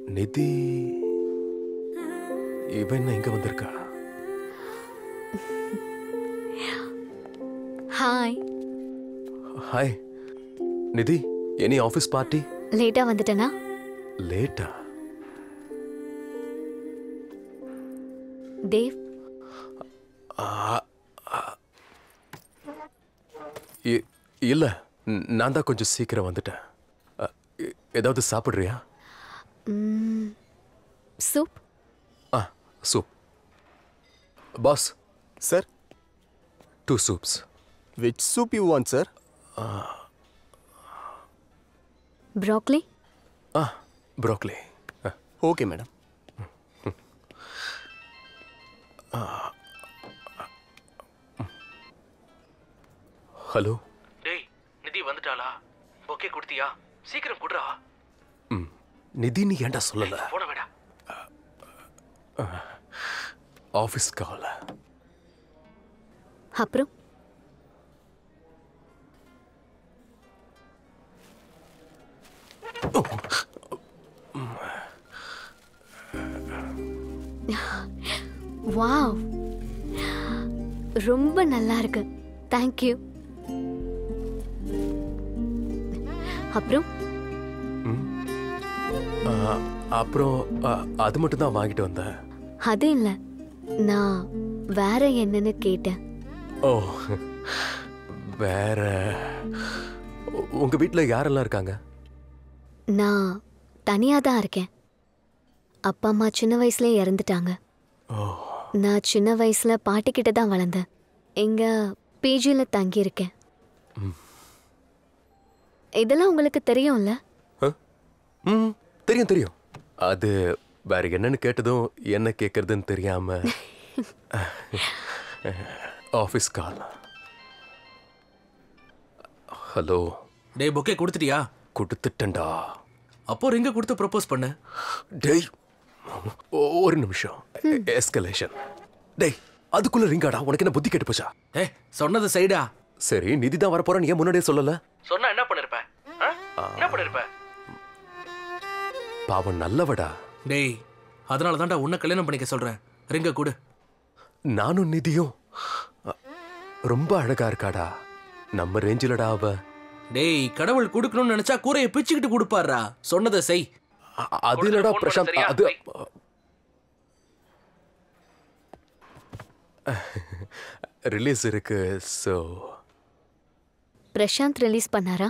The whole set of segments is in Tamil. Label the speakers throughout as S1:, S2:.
S1: நிதி இவன் என்ன இங்க வந்திருக்கா
S2: hi
S1: hi Nidhi any office party
S2: லேட்டா வந்துட்டேனா
S1: லேட்டா
S2: தேவ்
S1: இ- இல்ல ந- நான் தான் கொஞ்சம் சீக்கிரம் வந்துட்டேன் அ, எ- ஏதாவது சாப்பிடுறியா
S2: சூப்
S1: ஆ soup boss
S3: Sir,
S1: two soups
S3: which soup you want, sir?
S2: Broccoli
S1: ஆ ப்ரோக்லி
S3: Okay, madam.
S1: ஹலோ
S4: டேய் நிதி வந்துட்டாளா ஓகே கொடுத்தியா சீக்கிரம் குடுறா
S1: ம் நிதி நீ ஏன்டா சொல்லல
S4: போன வேடா
S1: ஆஃபீஸ் கால்
S2: அப்புறம் வாவ் ரொம்ப நல்லா இருக்கு தேங்க்யூ அப்புறம்
S1: அப்புறம் அ, அது மட்டும் தான் வாங்கிட்டு வந்தேன்
S2: அது இல்ல நான் வேற என்னன்னு கேட்டேன்
S1: ஓ வேற உ- உங்க வீட்ல யாரெல்லாம் இருக்காங்க
S2: நான் தனியா தான் இருக்கேன் அப்பா அம்மா சின்ன வயசுல இறந்துட்டாங்க
S1: ஓ
S2: நான் சின்ன வயசுல பாட்டிக்கிட்ட தான் வளர்ந்தேன் எங்க பிஜில தங்கி இருக்கேன் இதெல்லாம் உங்களுக்கு தெரியும்ல
S1: அ? ம் தெரியும் தெரியும் அது வேற என்னன்னு கேட்டதும் என்ன கேட்கறதுன்னு தெரியாம ஆஃபீஸ் கால் ஹலோ
S4: டேய் பொக்கே கொடுத்துட்டியா
S1: கொடுத்துட்டேன்டா
S4: அப்போ ரிங்க கொடுத்து ப்ரப்போஸ் பண்ணு
S1: டேய் ஒ- ஒரு நிமிஷம் எஸ்கலேஷன் டேய் அதுக்குள்ள ரிங்காடா உனக்கு என்ன புத்தி கெட்டு போச்சா
S4: ஏ சொன்னது சைடா
S1: சரி நிதி தான் வரப்போறான்னு ஏன் முன்னாடியே சொல்லல
S4: சொன்னா என்ன பண்ணிருப்ப ஆ? என்ன பண்ணிருப்ப
S1: பாவம் நல்லவடா
S4: டேய் அதனால தான்டா உன்னை கல்யாணம் பண்ணிக்க சொல்றேன் ரிங்க கொடு
S1: நானும் நிதியும் அ, ரொம்ப அழகா இருக்காடா நம்ம ரேஞ்சிலடா அவ
S4: டேய் கடவுள் கொடுக்கணும்னு நினைச்சா கூரையை பிச்சுக்கிட்டு கொடுப்பாருடா சொன்னதை செய்
S1: அ- அது இல்லடா
S4: phone
S1: பிரசாந்த்
S4: பண்ணு, சரியா?
S1: அது ரிலீஸ் இருக்கு ஸோ
S2: பிரசாந்த் ரிலீஸ் பண்ணாரா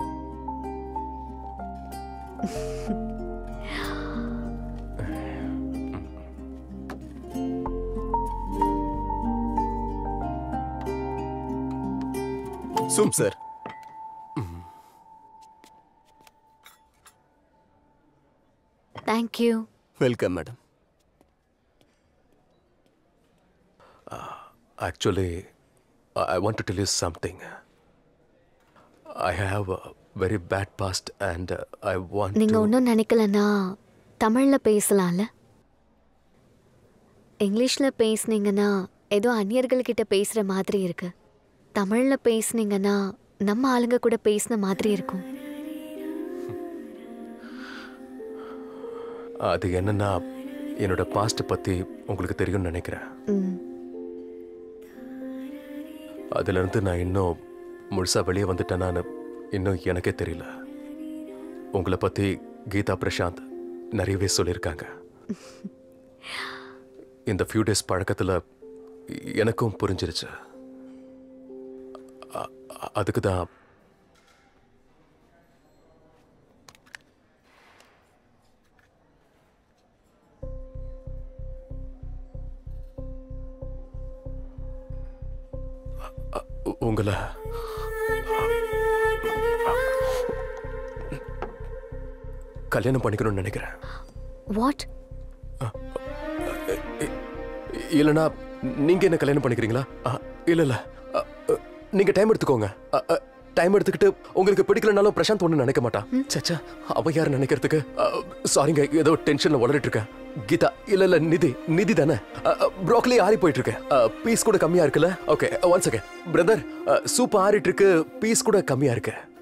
S3: Soup, sir.
S2: Thank you
S3: Welcome, madam.
S1: Actually I want to tell you something I have very bad past and I want
S2: நீங்க ஒன்றும் நினைக்கலன்னா தமிழ்ல பேசலாம்ல இங்கிலீஷ்ல பேசுனீங்கன்னா ஏதோ அந்நியர்கள்கிட்ட பேசுற மாதிரி இருக்கு தமிழ்ல பேசுனீங்கன்னா நம்ம ஆளுங்க கூட பேசின மாதிரி இருக்கும்
S1: அது என்னன்னா என்னோட பாஸ்ட் பத்தி உங்களுக்கு தெரியும்னு நினைக்கிறேன்
S2: ம்
S1: அதுல இருந்து நான் இன்னும் முழுசா வெளியே வந்துட்டேனான்னு இன்னும் எனக்கே தெரியல உங்களை பத்தி கீதா பிரசாந்த் நிறையவே சொல்லியிருக்காங்க இந்த ஃபியூ டேஸ் பழக்கத்துல எனக்கும் புரிஞ்சிருச்சு அ- அ- அதுக்கு தான் உ- உங்களை கல்யாணம் பண்ணிக்கணும்னு நினைக்கிறேன்
S2: வாட்
S1: இல்லைனா நீங்க என்ன கல்யாணம் பண்ணிக்கிறீங்களா அ, இல்ல இல்ல அ, அ, நீங்க டைம் எடுத்துக்கோங்க டைம் எடுத்துக்கிட்டு உங்களுக்கு பிடிக்கலனாலும் பிரசாந்த் ஒண்ணு நினைக்க மாட்டான் சச்சா அவ யார் நினைக்கிறதுக்கு சாரிங்க ஏதோ டென்ஷன்ல வளரிட்டு இருக்கேன் கீதா இல்ல இல்ல நிதி நிதி தானே ப்ரோக்கலி ஆறி போயிட்டு இருக்கு பீஸ் கூட கம்மியா இருக்குல்ல okay one second brother soup ஆறிட்டு இருக்கு பீஸ் கூட கம்மியா இருக்கு